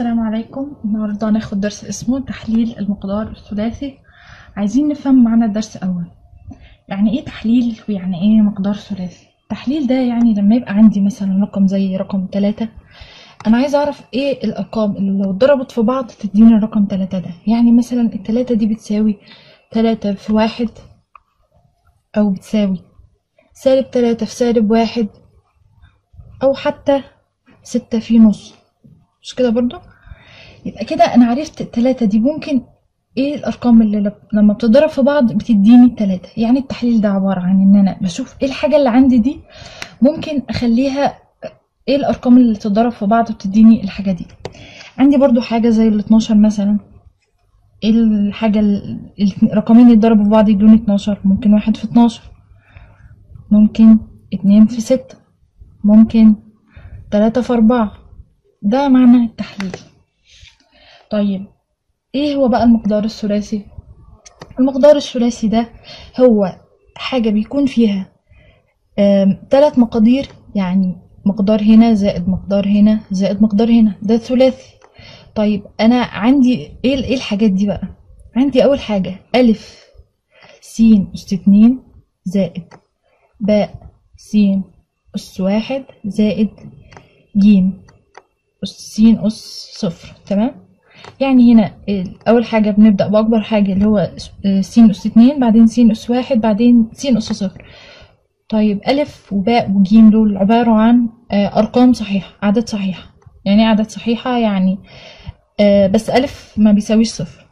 السلام عليكم النهاردة هناخد درس اسمه تحليل المقدار الثلاثي عايزين نفهم معنى الدرس أول يعني ايه تحليل ويعني ايه مقدار ثلاثي التحليل ده يعني لما يبقى عندي مثلا رقم زي رقم تلاتة أنا عايزة أعرف ايه الأرقام اللي لو اتضربت في بعض تديني الرقم تلاتة ده يعني مثلا التلاتة دي بتساوي تلاتة في واحد أو بتساوي سالب تلاتة في سالب واحد أو حتى ستة في نص مش كده برضو يبقى كده انا عرفت التلاتة دي ممكن ايه الارقام اللي لب- لما بتضرب في بعض بتديني التلاتة يعني التحليل ده عبارة عن ان انا بشوف ايه الحاجة اللي عندي دي ممكن اخليها ايه الارقام اللي تضرب في بعض بتديني الحاجة دي عندي برضو حاجة زي ال 12 مثلا ايه الحاجة ال- الرقمين اللي يتضربوا في بعض يدوني 12 ممكن واحد في 12 ممكن اتنين في ستة ممكن تلاتة في أربعة ده معنى التحليل طيب ايه هو بقى المقدار الثلاثي المقدار الثلاثي ده هو حاجة بيكون فيها آم، تلات مقادير يعني مقدار هنا زائد مقدار هنا زائد مقدار هنا ده ثلاثي طيب انا عندي ايه ايه الحاجات دي بقى عندي اول حاجة الف س اس اتنين زائد باء س اس واحد زائد جيم أس س أس صفر تمام يعني هنا ال- أول حاجة بنبدأ بأكبر حاجة اللي هو س أس اتنين بعدين س أس واحد بعدين س أس صفر طيب ألف وباء وجيم دول عبارة عن آه، أرقام صحيحة أعداد صحيحة يعني إيه أعداد صحيحة يعني آه، بس ألف ما بيساويش صفر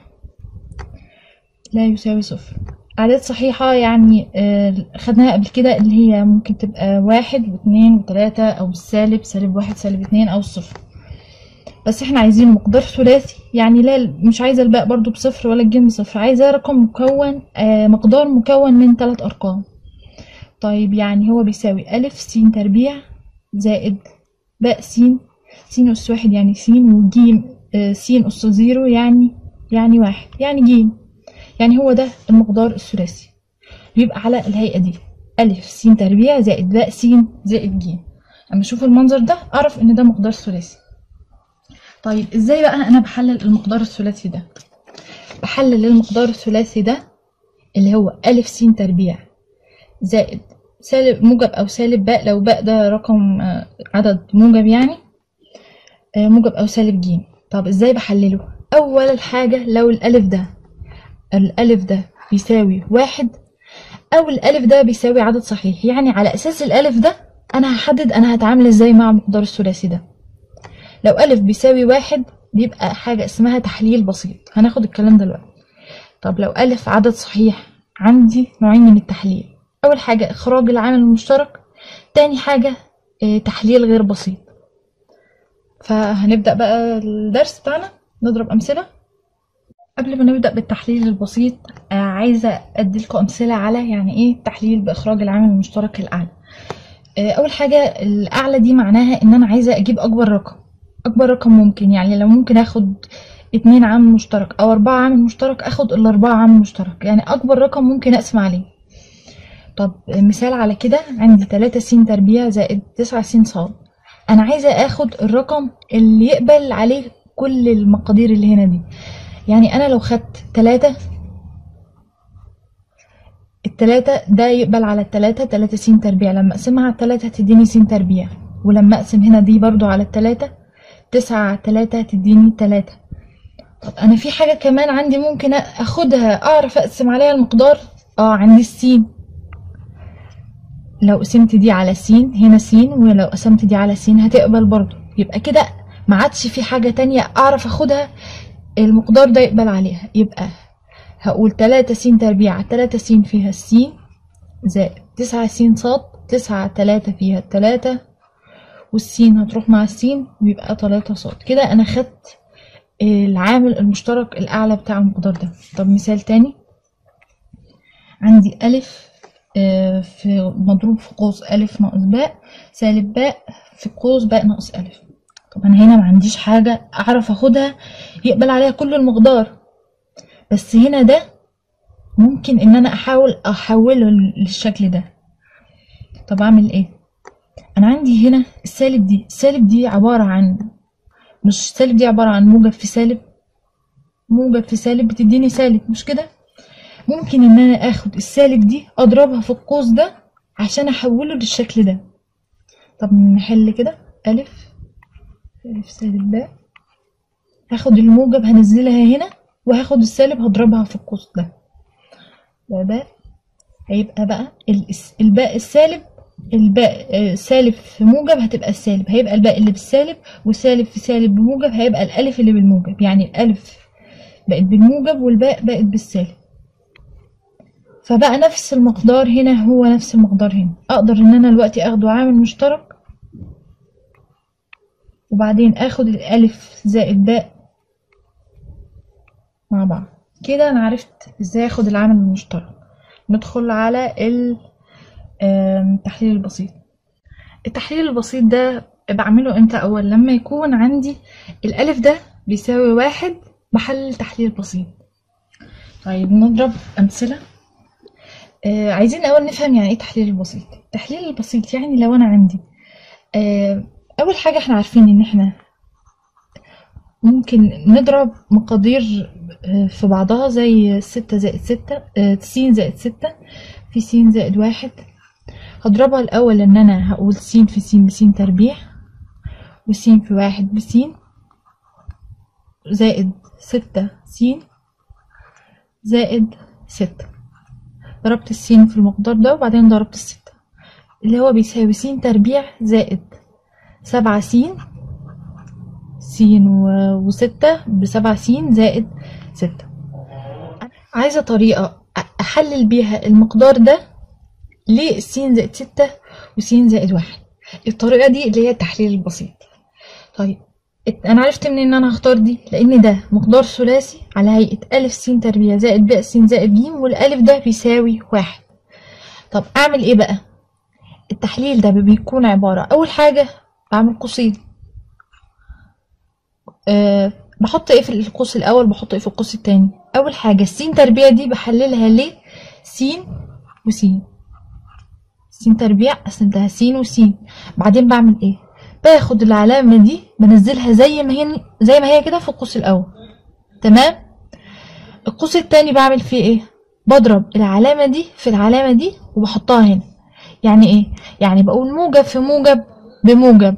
لا يساوي صفر أعداد صحيحة يعني آه، خدناها قبل كده اللي هي ممكن تبقى واحد واثنين وثلاثة أو السالب سالب واحد سالب اتنين أو الصفر بس احنا عايزين مقدار ثلاثي يعني لا مش عايزة الباء برضو بصفر ولا الجيم بصفر عايزة رقم مكون آه مقدار مكون من ثلاث أرقام طيب يعني هو بيساوي ألف س تربيع زائد باء س س أس واحد يعني س وجيم آه س أس زيرو يعني يعني واحد يعني جيم يعني هو ده المقدار الثلاثي بيبقى على الهيئة دي ألف س تربيع زائد باء س زائد ج أما أشوف المنظر ده أعرف إن ده مقدار ثلاثي طيب إزاي بقى أنا بحلل المقدار الثلاثي ده بحلل المقدار الثلاثي ده اللي هو ألف س تربيع زائد سالب موجب أو سالب باء لو باء ده رقم آه، عدد موجب يعني آه، موجب أو سالب ج طب إزاي بحلله أول حاجة لو الألف ده الألف ده بيساوي واحد أو الألف ده بيساوي عدد صحيح يعني على أساس الألف ده أنا هحدد أنا هتعامل إزاي مع مقدار الثلاثي ده لو ألف بيساوي واحد بيبقى حاجة اسمها تحليل بسيط هناخد الكلام ده دلوقتي طب لو ألف عدد صحيح عندي نوعين من التحليل أول حاجة إخراج العامل المشترك تاني حاجة آه، تحليل غير بسيط فهنبدأ بقى الدرس بتاعنا نضرب أمثلة قبل ما نبدأ بالتحليل البسيط آه، عايزة أديلكم أمثلة على يعني إيه تحليل بإخراج العامل المشترك الأعلى آه، أول حاجة الأعلى دي معناها إن أنا عايزة أجيب أكبر رقم أكبر رقم ممكن يعني لو ممكن آخد اتنين عامل مشترك أو أربعة عامل مشترك آخد الأربعة عامل مشترك يعني أكبر رقم ممكن أقسم عليه طب آه، مثال على كده عندي تلاتة س تربيع زائد تسعة س صاد أنا عايزة آخد الرقم اللي يقبل عليه كل المقادير اللي هنا دي يعني انا لو خدت تلاتة التلاتة ده يقبل على التلاتة تلاتة س تربيع لما اقسمها على التلاتة تديني س تربيع ولما اقسم هنا دي برضو على التلاتة تسعة على التلاتة تديني تلاتة طب انا في حاجة كمان عندي ممكن اخدها اعرف اقسم عليها المقدار اه عندي السين لو قسمت دي على س هنا س ولو قسمت دي على س هتقبل برضو يبقى كده ما عادش في حاجة تانية اعرف اخدها المقدار ده يقبل عليها يبقى هقول تلاتة س تربيع على تلاتة س فيها السين زائد تسعة س صاد تسعة على تلاتة فيها التلاتة والسين هتروح مع السين ويبقى تلاتة صاد كده أنا خدت العامل المشترك الأعلى بتاع المقدار ده طب مثال تاني عندي ألف آه، في مضروب في قوس ألف ناقص باء سالب باء في قوس باء ناقص ألف طب أنا هنا ما عنديش حاجة أعرف أخدها يقبل عليها كل المقدار بس هنا ده ممكن ان انا احاول احوله للشكل ده طب اعمل ايه انا عندي هنا السالب دي السالب دي عبارة عن مش سالب دي عبارة عن موجب في سالب موجب في سالب بتديني سالب مش كده ممكن ان انا اخد السالب دي اضربها في القوس ده عشان احوله للشكل ده طب نحل كده الف الف سالب باء هاخد الموجب هنزلها هنا وهاخد السالب هضربها في القوس ده ده باء هيبقى بقى الس- الباء السالب الباء آه، سالب في موجب هتبقى السالب هيبقى الباء اللي بالسالب وسالب في سالب بموجب هيبقى الالف اللي بالموجب يعني الالف بقت بالموجب والباء بقت بالسالب فبقى نفس المقدار هنا هو نفس المقدار هنا اقدر ان انا دلوقتي اخده عامل مشترك وبعدين اخد الالف زائد باء مع بعض كده انا عرفت ازاي اخد العامل المشترك ندخل على ال- آم، التحليل البسيط التحليل البسيط ده بعمله امتى اول لما يكون عندي الالف ده بيساوي واحد بحلل تحليل بسيط طيب نضرب امثله آه عايزين اول نفهم يعني ايه تحليل البسيط التحليل البسيط يعني لو انا عندي آه اول حاجه احنا عارفين ان احنا ممكن نضرب مقادير آه، في بعضها زي ستة زائد ستة آه، س زائد ستة في س زائد واحد هضربها الأول إن أنا هقول س في س بس تربيع وس في واحد بس زائد ستة س زائد ستة ضربت السين في المقدار ده وبعدين ضربت الستة اللي هو بيساوي س تربيع زائد سبعة س س و- وستة بسبعة س زائد ستة عايزة طريقة أ- أحلل بيها المقدار ده لس زائد ستة وس زائد واحد الطريقة دي اللي هي التحليل البسيط طيب ات- أنا عرفت منين إن أنا هختار دي لأن ده مقدار ثلاثي على هيئة ألف س تربيع زائد باء س زائد ج والألف ده بيساوي واحد طب أعمل إيه بقى؟ التحليل ده بيكون عبارة أول حاجة بعمل قوسين أه بحط ايه في القوس الاول بحط ايه في القوس التاني اول حاجه السين تربيع دي بحللها ليه س وس س تربيع قسمتها س وس بعدين بعمل ايه باخد العلامه دي بنزلها زي ما هي زي ما هي كده في القوس الاول تمام القوس التاني بعمل فيه ايه بضرب العلامه دي في العلامه دي وبحطها هنا يعني ايه يعني بقول موجب في موجب بموجب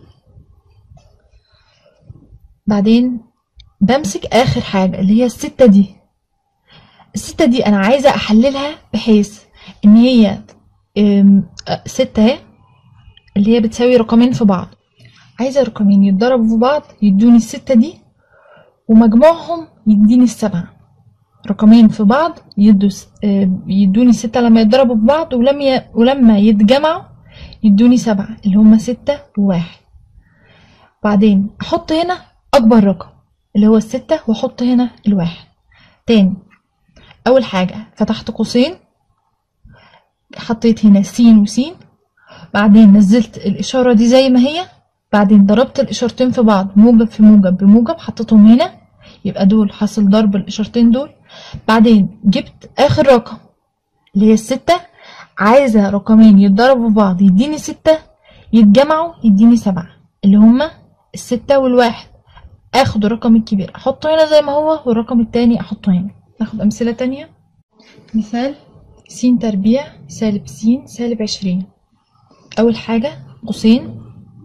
بعدين بمسك اخر حاجة اللي هي الستة دي الستة دي انا عايزة احللها بحيث ان هي ام، اه، ستة اهي اللي هي بتساوي رقمين في بعض عايزة رقمين يتضربوا في بعض يدوني الستة دي ومجموعهم يديني السبعة رقمين في بعض يدوا س- اه، يدوني ستة لما يتضربوا في بعض ولما ي... ولما يتجمعوا يدوني سبعة اللي هما ستة وواحد بعدين احط هنا اكبر رقم اللي هو الستة واحط هنا الواحد تاني اول حاجة فتحت قوسين حطيت هنا س وس بعدين نزلت الاشارة دي زي ما هي بعدين ضربت الاشارتين في بعض موجب في موجب بموجب حطيتهم هنا يبقى دول حاصل ضرب الاشارتين دول بعدين جبت اخر رقم اللي هي الستة عايزة رقمين يتضربوا في بعض يديني ستة يتجمعوا يديني سبعة اللي هما الستة والواحد اخد الرقم الكبير احطه هنا زي ما هو والرقم التاني احطه هنا ناخد امثلة تانية مثال س تربيع سالب س سالب عشرين اول حاجة قوسين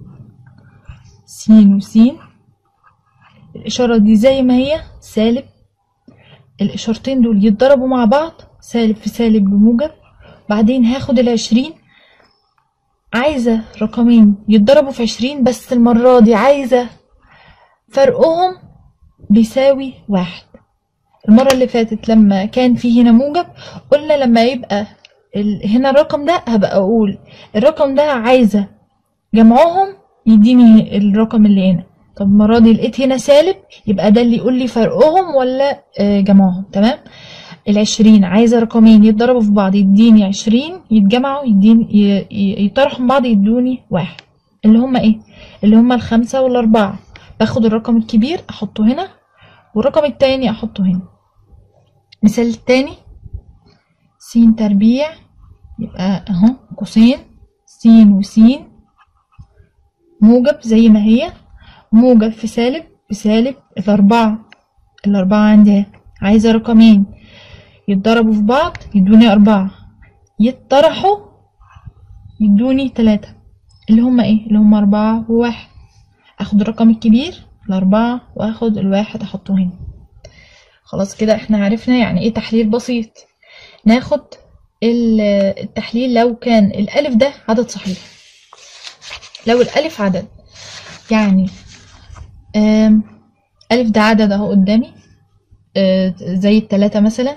س وس الاشارة دي زي ما هي سالب الاشارتين دول يتضربوا مع بعض سالب في سالب بموجب بعدين هاخد العشرين عايزة رقمين يتضربوا في عشرين بس المرة دي عايزة فرقهم بيساوي واحد المرة اللي فاتت لما كان في هنا موجب قلنا لما يبقى ال... هنا الرقم ده هبقى أقول الرقم ده عايزة جمعهم يديني الرقم اللي هنا طب المرة دي لقيت هنا سالب يبقى ده اللي يقول لي فرقهم ولا آه، جمعهم تمام العشرين عايزة رقمين يتضربوا في بعض يديني عشرين يتجمعوا يديني ي- ي- يطرحوا من بعض يدوني واحد اللي هما ايه اللي هما الخمسة والأربعة باخد الرقم الكبير أحطه هنا والرقم التاني أحطه هنا مثال التاني س تربيع يبقى اهو قوسين س وس موجب زي ما هي موجب في سالب بسالب الأربعة الأربعة عندي اهي. عايزة رقمين يتضربوا في بعض يدوني أربعة يتطرحوا يدوني تلاتة اللي هما ايه اللي هما أربعة وواحد اخد الرقم الكبير الأربعة واخد الواحد احطه هنا خلاص كده احنا عرفنا يعني ايه تحليل بسيط ناخد ال- التحليل لو كان الألف ده عدد صحيح لو الألف عدد يعني آم، ألف ده عدد أهو قدامي آه، زي التلاتة مثلا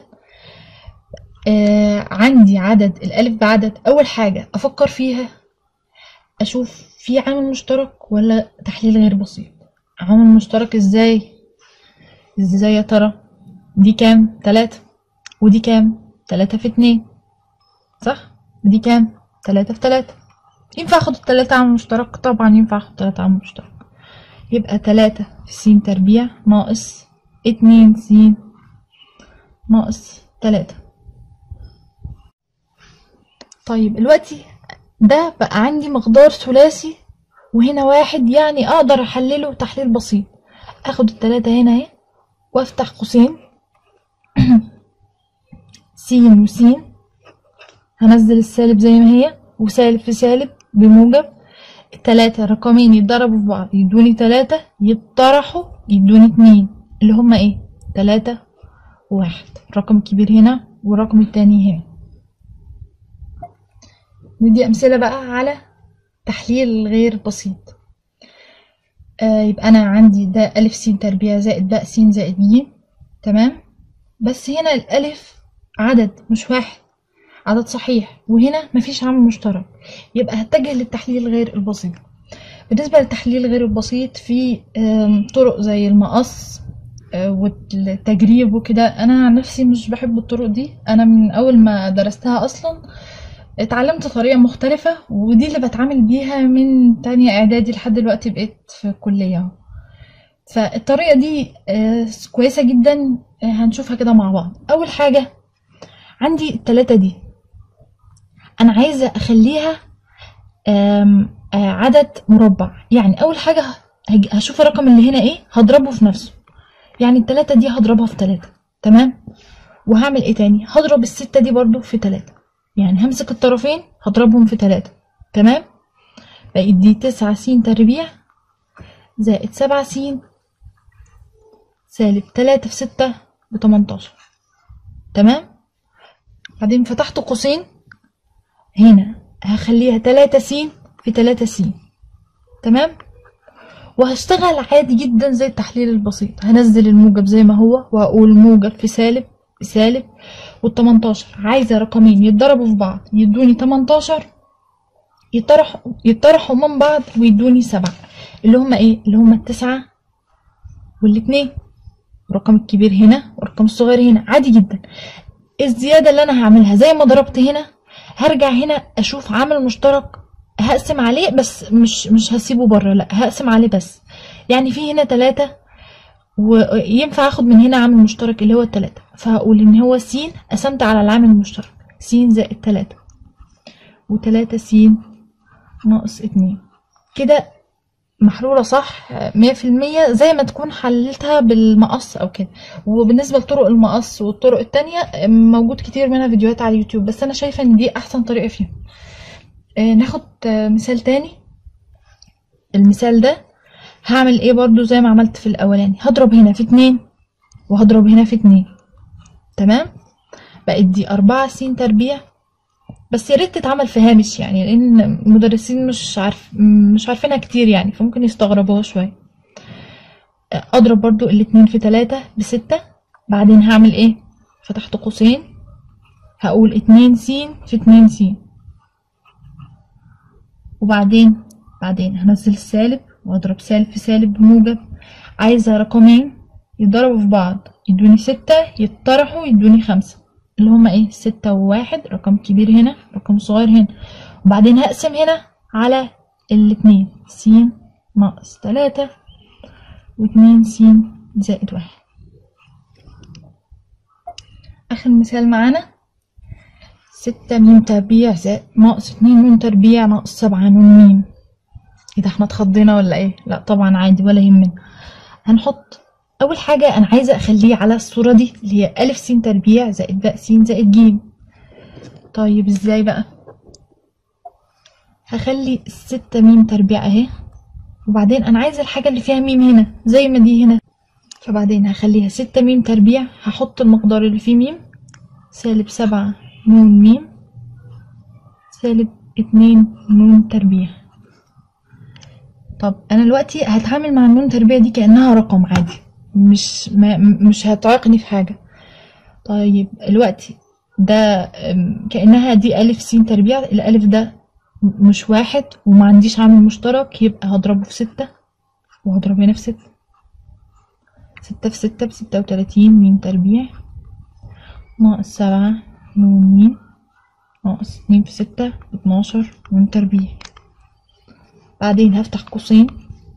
آه، عندي عدد الألف بعدد أول حاجة أفكر فيها أشوف في عامل مشترك ولا تحليل غير بسيط عامل مشترك إزاي إزاي يا ترى دي كام تلاتة ودي كام تلاتة في اتنين صح ودي كام تلاتة في تلاتة ينفع اخد التلاتة عامل مشترك طبعا ينفع اخد تلاتة عامل مشترك يبقى تلاتة في س تربيع ناقص اتنين س ناقص تلاتة طيب دلوقتي ده بقى عندي مقدار ثلاثي وهنا واحد يعني اقدر احلله تحليل بسيط اخد التلاتة هنا اهي وافتح قوسين س وس هنزل السالب زي ما هي وسالب في سالب بموجب التلاتة رقمين يتضربوا في بعض يدوني تلاتة يطرحوا يدوني اتنين اللي هما ايه تلاتة وواحد الرقم الكبير هنا والرقم التاني هنا ندي أمثلة بقى على تحليل غير بسيط آه يبقى أنا عندي ده ألف س تربيع زائد باء س زائد ج تمام بس هنا الألف عدد مش واحد عدد صحيح وهنا مفيش عامل مشترك يبقى هتجه للتحليل غير البسيط بالنسبة للتحليل غير البسيط في آم، طرق زي المقص آه، والتجريب وكده انا عن نفسي مش بحب الطرق دي انا من اول ما درستها اصلا اتعلمت طريقة مختلفة ودي اللي بتعامل بيها من تانية اعدادي لحد دلوقتي بقيت في الكلية اهو. فالطريقة دي آه، كويسة جدا آه، هنشوفها كده مع بعض اول حاجة عندي التلاتة دي انا عايزة اخليها آم، آه، عدد مربع يعني اول حاجة هج- هشوف الرقم اللي هنا ايه هضربه في نفسه يعني التلاتة دي هضربها في تلاتة تمام وهعمل ايه تاني هضرب الستة دي برضو في تلاتة يعني همسك الطرفين هضربهم في تلاتة تمام بقت دي تسعة س تربيع زائد سبعة س سالب تلاتة في ستة بتمنتاشر تمام بعدين فتحت قوسين هنا هخليها تلاتة س في تلاتة س تمام وهشتغل عادي جدا زي التحليل البسيط هنزل الموجب زي ما هو وهقول موجب في سالب بسالب والتمنتاشر عايزة رقمين يتضربوا في بعض يدوني تمنتاشر يطرحوا يطرحوا من بعض ويدوني سبعة اللي هما ايه اللي هما التسعة والاتنين الرقم الكبير هنا والرقم الصغير هنا عادي جدا الزيادة اللي انا هعملها زي ما ضربت هنا هرجع هنا اشوف عامل مشترك هقسم عليه بس مش مش هسيبه بره لا هقسم عليه بس يعني في هنا تلاتة وينفع اخد من هنا عامل مشترك اللي هو التلاتة فهقول ان هو س قسمت على العامل المشترك س زائد تلاتة وتلاتة س ناقص اتنين كده محلولة صح مية في المية زي ما تكون حللتها بالمقص او كده وبالنسبة لطرق المقص والطرق التانية موجود كتير منها فيديوهات على اليوتيوب بس انا شايفة ان دي احسن طريقة فيهم آه، ناخد آه، مثال تاني المثال ده هعمل ايه برضو زي ما عملت في الاولاني هضرب هنا في اتنين وهضرب هنا في اتنين تمام بقت دي اربعة س تربيع بس يا ريت تتعمل في هامش يعني لان المدرسين مش عارف مش عارفينها كتير يعني فممكن يستغربوها شوية آه، اضرب برضو الاتنين في تلاتة بستة بعدين هعمل ايه فتحت قوسين هقول اتنين س في اتنين س وبعدين بعدين هنزل السالب واضرب سالب في سالب بموجب عايزة رقمين يتضربوا في بعض يدوني ستة يطرحوا يدوني خمسة اللي هما ايه ستة وواحد رقم كبير هنا رقم صغير هنا وبعدين هقسم هنا على الاتنين س ناقص تلاتة واتنين س زائد واحد آخر مثال معانا ستة م تربيع زائد ناقص اتنين ن تربيع ناقص سبعة ن م ايه ده احنا اتخضينا ولا ايه لا طبعا عادي ولا يهمنا هنحط اول حاجه انا عايزه اخليه على الصوره دي اللي هي الف س تربيع زائد باء س زائد ج طيب ازاي بقى هخلي الستة ميم تربيع اهي وبعدين انا عايزه الحاجه اللي فيها ميم هنا زي ما دي هنا فبعدين هخليها ستة ميم تربيع هحط المقدار اللي فيه ميم سالب سبعة نون ميم سالب اتنين نون تربيع طب انا دلوقتي هتعامل مع النون تربيع دي كانها رقم عادي مش ما مش هتعيقني في حاجه طيب دلوقتي ده أم، كانها دي الف س تربيع الالف ده م- مش واحد وما عنديش عامل مشترك يبقى هضربه في ستة وهضرب هنا في ستة ستة في ستة بستة وتلاتين ميم تربيع ناقص سبعة نون ميم ناقص اتنين في ستة اتناشر نون تربيع بعدين هفتح قوسين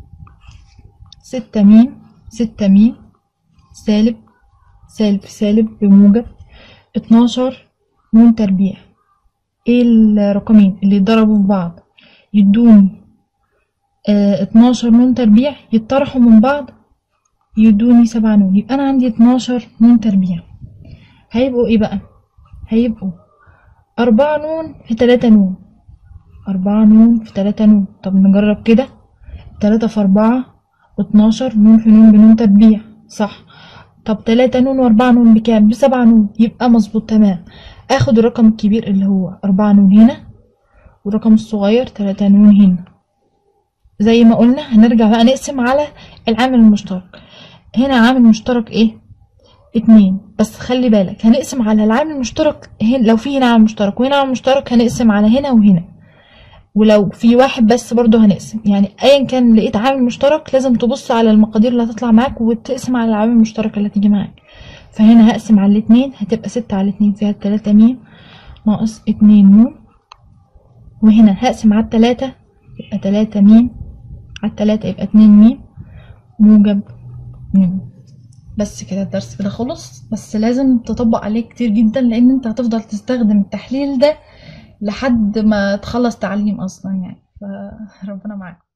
ستة ميم ستة ميم سالب سالب في سالب بموجب اتناشر نون تربيع ايه الرقمين اللي يتضربوا في بعض يدوني اه اتناشر نون تربيع يتطرحوا من بعض يدوني سبعة نون يبقى انا عندي اتناشر نون تربيع هيبقوا ايه بقى هيبقوا أربعة نون في تلاتة نون أربعة نون في تلاتة نون طب نجرب كده تلاتة في أربعة واتناشر نون في نون بنون تربيع صح طب تلاتة نون وأربعة نون بكام بسبعة نون يبقى مظبوط تمام اخد الرقم الكبير اللي هو أربعة نون هنا والرقم الصغير تلاتة نون هنا زي ما قلنا هنرجع بقى نقسم على العامل المشترك هنا عامل مشترك ايه اتنين بس خلي بالك هنقسم على العامل المشترك هنا لو في هنا عامل مشترك وهنا عامل مشترك هنقسم على هنا وهنا ولو في واحد بس برضه هنقسم يعني ايا كان لقيت عامل مشترك لازم تبص على المقادير اللي هتطلع معاك وتقسم على العوامل المشتركة اللي هتيجي معاك فهنا هقسم على الاتنين هتبقى ستة على الاتنين فيها التلاتة ميم ناقص اتنين نون وهنا هقسم على التلاتة يبقى تلاتة ميم على التلاتة يبقى اتنين ميم موجب ميم بس كده الدرس كده خلص بس لازم تطبق عليه كتير جدا لان انت هتفضل تستخدم التحليل ده لحد ما تخلص تعليم اصلا يعني فربنا معاك